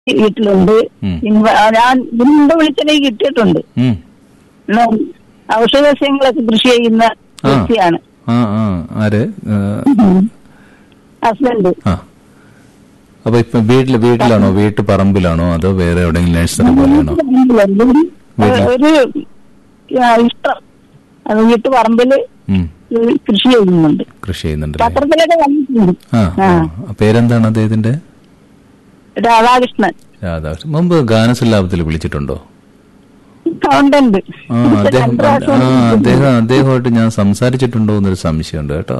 വീട്ടിലുണ്ട് ഉം. ഇന്ന് ഞാൻ മുമ്പ് വിളിച്ചെനിക്ക് കിട്ടിയിട്ടുണ്ട് ഉം. ഇന്ന് ഔഷധസ്യങ്ങളൊക്കെ കൃഷി ചെയ്യുന്ന ആ. വ്യക്തിയാണ് ആ ആ ആര് ആ, ഹസ്ബൻഡ് ആ അപ്പൊ ഇപ്പൊ വീട്ടില് വീട്ടിലാണോ വീട്ടു പറമ്പിലാണോ അതോ വേറെ എവിടെയെങ്കിലും നഴ്സറി പോലെയാണോ വീട്ടില്? ഒരു ആ, ഇഷ്ടം അത് വീട്ടു പറമ്പില് ഉം. കൃഷി ചെയ്യുന്നുണ്ട് കൃഷി ചെയ്യുന്നുണ്ടല്ലേ പത്രത്തിലൊക്കെ വന്നിട്ടുണ്ട് ആ ആ. ആ. പേരെന്താണ് അദ്ദേഹത്തിന്റെ രാധാകൃഷ്ണൻ രാധാകൃഷ്ണൻ മുമ്പ് ഗാനസല്ലാപത്തിൽ വിളിച്ചിട്ടുണ്ടോ കൗണ്ടന്റ് ആ അദ്ദേഹം ആ അദ്ദേഹം അദ്ദേഹമായിട്ട് ഞാൻ സംസാരിച്ചിട്ടുണ്ടോ എന്നൊരു സംശയമുണ്ട് കേട്ടോ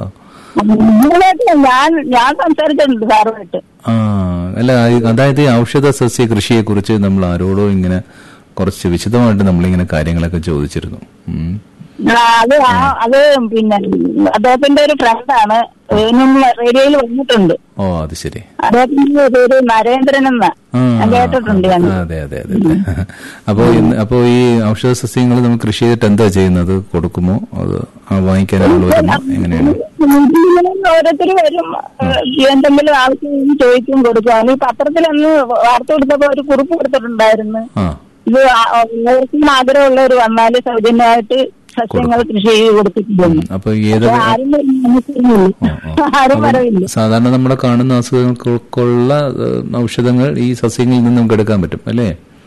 ഞാൻ ഞാൻ സംസാരിച്ചിട്ടുണ്ട് സാറുമായിട്ട് ആ അല്ല ഈ- അതായത് ഈ ഔഷധ സസ്യ കൃഷിയെ കുറിച്ച് നമ്മൾ ആരോടോ ഇങ്ങനെ കുറച്ച് വിശദമായിട്ട് നമ്മളിങ്ങനെ കാര്യങ്ങളൊക്കെ ചോദിച്ചിരുന്നു ഉം. ആ, അത് ആ- അത് പിന്നെ അദ്ദേഹത്തിന്റെ ഒരു ഫ്രണ്ടാണ് റേഡിയോയിൽ വന്നിട്ടുണ്ട് ഓ അത് ശരി അദ്ദേഹത്തിന്റെ പേര് നരേന്ദ്രൻ എന്നാ ആ, ഞാൻ കേട്ടിട്ടുണ്ട് ഞാൻ അതെ അതെ അതെ അതെ അപ്പോ ഇന്ന് അപ്പോ ഈ ഔഷധ സസ്യങ്ങൾ നമ്മൾ കൃഷി ചെയ്തിട്ട് എന്താ ചെയ്യുന്നത് കൊടുക്കുമോ അത് ആ വാങ്ങിക്കാൻ ആൾ വരുമോ എങ്ങനെയാണ് ഇങ്ങനെ ഓരോരുത്തർ വരും ഏഹ് എന്തെങ്കിലും ആവശ്യം ചോദിക്കും കൊടുക്കും അതിന് പത്രത്തിലന്ന് വാർത്ത കൊടുത്തപ്പോ ഒരു കുറിപ്പ് കൊടുത്തിട്ടുണ്ടായിരുന്നു ആ ഇത് ആ- എല്ലാവർക്കും ആഗ്രഹമുള്ളവർ വന്നാല് സൗജന്യമായിട്ട് സസ്യങ്ങൾ കൃഷി ചെയ്ത് കൊടുത്തിട്ടുണ്ട് അപ്പൊ ഏതൊക്കെ ആരും വരുന്നില്ല. ആരും വരവില്ല സാധാരണ നമ്മുടെ കാണുന്ന അസുഖങ്ങൾക്കുള്ള ഏഹ്, ഔഷധങ്ങൾ ഈ സസ്യങ്ങളിൽ നിന്ന് നമുക്ക് എടുക്കാൻ പറ്റും അല്ലേ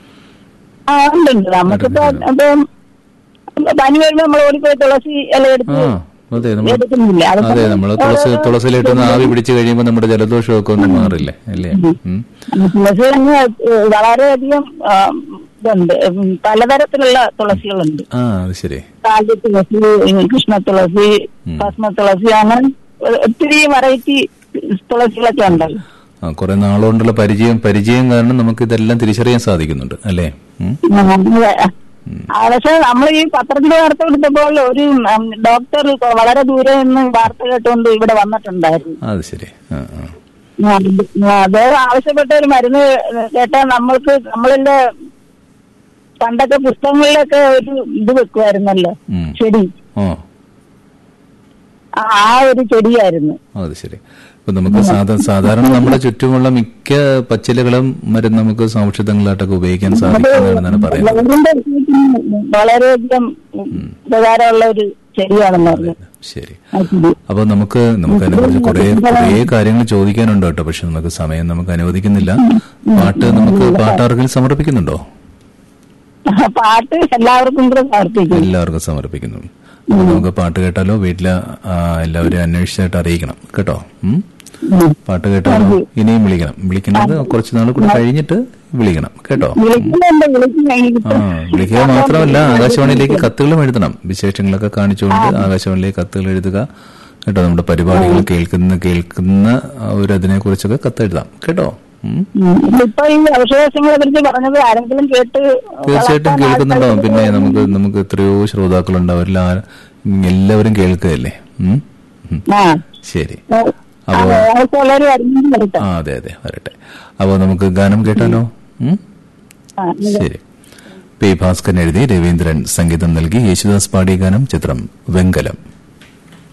ആ ഉണ്ടുണ്ട് നമുക്കിപ്പോ ഇപ്പം പനി വരുമ്പോ നമ്മൾ ഓടിപ്പോയി തുളസി ഇല ആ എടുത്ത് അതെ നമ്മൾ എടുക്കുന്നില്ല അതിപ്പോ അതെ നമ്മൾ തുളസി തുളസിയിലിട്ടൊന്ന് ആവി പിടിച്ചു കഴിയുമ്പോൾ നമ്മുടെ ജലദോഷമൊക്കെ ഒന്ന് മാറില്ലേ അല്ലേ ഉം. തുളസി തന്നെ ഏഹ് വളരെയധികം ആ, ഇതുണ്ട് ഉം, പലതരത്തിലുള്ള തുളസികളുണ്ട് ആ അത് ശരി കാലി തുളസി ഉം, കൃഷ്ണ തുളസി ഭസ്മ തുളസി അങ്ങനെ ഒത്തിരി വെറൈറ്റി തുളസികളൊക്കെ ഉണ്ടല്ലോ ആ കുറെ നാളുകൊണ്ടുള്ള പരിചയം പരിചയം കാരണം നമുക്ക് ഇതെല്ലാം തിരിച്ചറിയാൻ സാധിക്കുന്നുണ്ട് അല്ലേ ഉം. ആ, പക്ഷെ നമ്മൾ ഈ പത്രത്തിൽ വാർത്ത കൊടുത്തപ്പോൾ ഒരു ഉം, ഡോക്ടർ വളരെ ദൂരെ നിന്ന് വാർത്ത കേട്ടുകൊണ്ട് ഇവിടെ വന്നിട്ടുണ്ടായിരുന്നു അത് ശരി ആ ആ ആ, അദ്ദേഹം ആവശ്യപ്പെട്ട ഒരു മരുന്ന് കേട്ടാൽ നമ്മൾക്ക് നമ്മളിന്റെ പണ്ടൊക്കെ പുസ്തകങ്ങളിലൊക്കെ ഒരു ഇത് വെക്കുമായിരുന്നല്ലോ ഉം. ചെടി ഓ ആ ആ ഒരു ചെടിയായിരുന്നു അത് ശരി ഇപ്പൊ നമുക്ക് സാധാ- സാധാരണ നമ്മുടെ ചുറ്റുമുള്ള മിക്ക പച്ചിലകളും മരുന്ന് നമുക്ക് ഔഷധങ്ങളായിട്ടൊക്കെ ഉപയോഗിക്കാൻ സാധിക്കുന്നതാണെന്നാണ് പറയുന്നത് വയറിന്റെ വിഷയത്തിന് വളരെയധികം ഉപകാരമുള്ള ഒരു ചെടിയാണെന്ന് പറഞ്ഞു ശരി ആ ചെടി അപ്പൊ നമുക്ക് നമുക്ക് അതിനെക്കുറിച്ച് കുറെ കുറെ കാര്യങ്ങൾ ചോദിക്കാനുണ്ട് കേട്ടോ പക്ഷെ നമുക്ക് സമയം നമുക്ക് അനുവദിക്കുന്നില്ല പാട്ട് നമുക്ക് പാട്ടാർക്കിൽ സമർപ്പിക്കുന്നുണ്ടോ പാട്ട് എല്ലാവർക്കും കൂടെ സമർപ്പിക്കും എല്ലാവർക്കും സമർപ്പിക്കുന്നു അപ്പൊ നമുക്ക് പാട്ട് കേട്ടാലോ വീട്ടിലെ ആ, എല്ലാവരെയും അന്വേഷിച്ചായിട്ട് അറിയിക്കണം കേട്ടോ ഉം? ഉം. പാട്ട് കേട്ടാലോ ഇനിയും വിളിക്കണം വിളിക്കുന്നത് കുറച്ച് നാൾ കൂടെ കഴിഞ്ഞിട്ട് വിളിക്കണം കേട്ടോ വിളിക്കുന്നുണ്ട് വിളിക്കും കഴിഞ്ഞിട്ട് ആ വിളിക്കുക മാത്രമല്ല ആകാശവാണിയിലേക്ക് കത്തുകളും എഴുതണം വിശേഷങ്ങളൊക്കെ കാണിച്ചുകൊണ്ട് ആകാശവാണിയിലേക്ക് കത്തുകൾ എഴുതുക കേട്ടോ നമ്മുടെ പരിപാടികൾ കേൾക്കുന്ന കേൾക്കുന്ന ആ ഒരു അതിനെ കുറിച്ചൊക്കെ കത്തെഴുതാം കേട്ടോ ഉം. ഉം. ഇപ്പൊ ഈ ഔഷധങ്ങളെ കുറിച്ച് പറഞ്ഞത് ആരെങ്കിലും കേട്ട് തീർച്ചയായിട്ടും വളർത്താൻ കേൾക്കുന്നുണ്ടാവും പിന്നെ നമുക്ക് നമുക്ക് എത്രയോ ശ്രോതാക്കളുണ്ട് അവരിൽ ആ- എല്ലാവരും കേൾക്കുകയല്ലേ ഉം? ഉം. ആ ശരി ആ, അപ്പോ ആവശ്യമുള്ളവർ വരുന്നത് വരട്ടെ ആ അതെ അതെ വരട്ടെ അപ്പോ നമുക്ക് ഗാനം കേട്ടാലോ ഉം? ആ, ശരി പി ഭാസ്കരൻ എഴുതി രവീന്ദ്രൻ സംഗീതം നൽകി യേശുദാസ് പാടിയ ഗാനം ചിത്രം വെങ്കലം